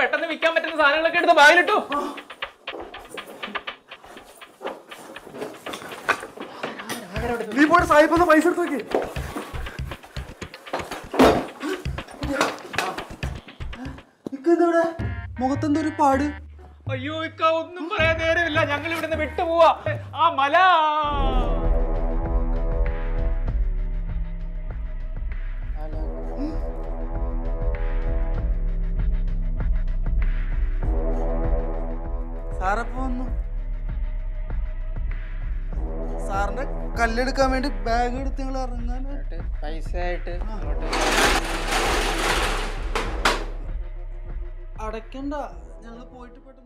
പെട്ടെന്ന് വിൽക്കാൻ പറ്റുന്ന സാധനങ്ങളൊക്കെ എടുത്ത് ബാഗിലിട്ടു നീ പോയിട്ട് സായിപ്പ് പൈസ എടുത്ത് നോക്കി മുഖത്തെന്തോ ഒരു പാട് അയ്യോ ഇക്ക ഒന്നും പറയാൻ നേരമില്ല ഞങ്ങൾ ഇവിടുന്ന് വിട്ടുപോവാ ആ മല സാറപ്പോ വന്നു സാറിന്റെ കല്ലെടുക്കാൻ വേണ്ടി ബാഗ് എടുത്ത് നിങ്ങൾ ഇറങ്ങാനായിട്ട് പൈസ ആയിട്ട് അങ്ങോട്ട് അടയ്ക്കണ്ട ഞങ്ങൾ പോയിട്ട് പെട്ടെന്ന്